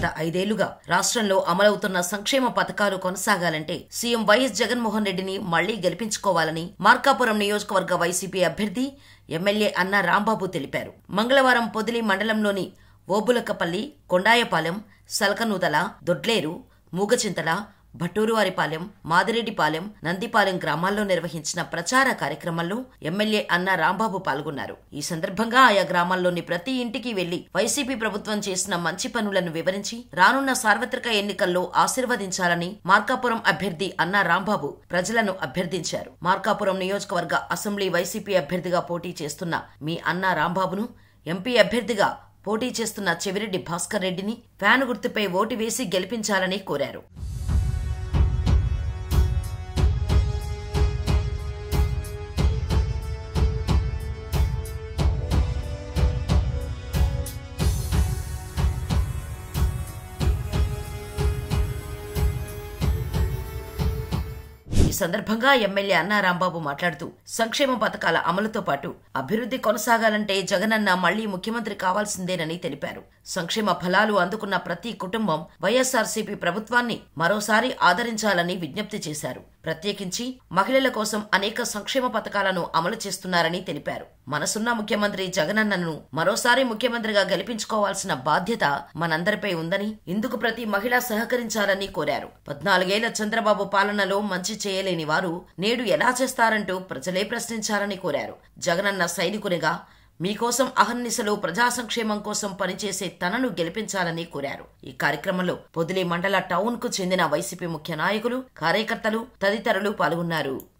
గత ఐదేళ్లుగా రాష్ట్రంలో అమలవుతున్న సంక్షేమ పథకాలు కొనసాగాలంటే సీఎం వైఎస్ జగన్మోహన్ రెడ్డిని మళ్లీ గెలిపించుకోవాలని మార్కాపురం నియోజకవర్గ వైసీపీ అభ్యర్థి ఎమ్మెల్యే అన్న రాంబాబు తెలిపారు మంగళవారం పొదిలి మండలంలోని ఓబులకపల్లి కొండాయపాలెం సలకనూతల దొడ్లేరు మూగచింతల భట్టూరువారిపాలెం మాదిరెడ్డిపాలెం నందిపాలెం గ్రామాల్లో నిర్వహించిన ప్రచార కార్యక్రమంలో ఎమ్మెల్యే అన్న రాంబాబు పాల్గొన్నారు ఈ సందర్భంగా ఆయా గ్రామాల్లోని ప్రతి ఇంటికి వెళ్లి వైసీపీ ప్రభుత్వం చేసిన మంచి పనులను వివరించి రానున్న సార్వత్రిక ఎన్నికల్లో ఆశీర్వదించాలని మార్కాపురం అభ్యర్థి అన్న రాంబాబు ప్రజలను అభ్యర్థించారు మార్కాపురం నియోజకవర్గ అసెంబ్లీ వైసీపీ అభ్యర్థిగా పోటీ చేస్తున్న మీ అన్న రాంబాబును ఎంపీ అభ్యర్థిగా పోటీ చేస్తున్న చెవిరెడ్డి భాస్కర్ రెడ్డిని ఫ్యాన్ గుర్తుపై ఓటు వేసి గెలిపించాలని కోరారు ఈ సందర్భంగా ఎమ్మెల్యే అన్నా రాంబాబు మాట్లాడుతూ సంక్షేమ పథకాల అమలుతో పాటు అభివృద్ధి కొనసాగాలంటే జగనన్న మళ్లీ ముఖ్యమంత్రి కావాల్సిందేనని తెలిపారు సంక్షేమ ఫలాలు అందుకున్న ప్రతి కుటుంబం వైఎస్ఆర్సీపీ ప్రభుత్వాన్ని మరోసారి ఆదరించాలని విజ్ఞప్తి చేశారు ప్రత్యేకించి మహిళల కోసం అనేక సంక్షేమ పథకాలను అమలు చేస్తున్నారని తెలిపారు మనసున్న ముఖ్యమంత్రి జగనన్నను మరోసారి ముఖ్యమంత్రిగా గెలిపించుకోవాల్సిన బాధ్యత మనందరిపై ఉందని ఇందుకు ప్రతి మహిళ సహకరించాలని కోరారు పద్నాలుగేళ్ల చంద్రబాబు పాలనలో మంచి చేయలేని వారు నేడు ఎలా చేస్తారంటూ ప్రజలే ప్రశ్నించాలని కోరారు జగనన్న సైనికునిగా మీకోసం అహర్నిశలు ప్రజా సంక్షేమం కోసం పనిచేసే తనను గెలిపించాలని కోరారు ఈ కార్యక్రమంలో పొదిలి మండల టౌన్ కు చెందిన వైసీపీ ముఖ్య నాయకులు కార్యకర్తలు తదితరులు పాల్గొన్నారు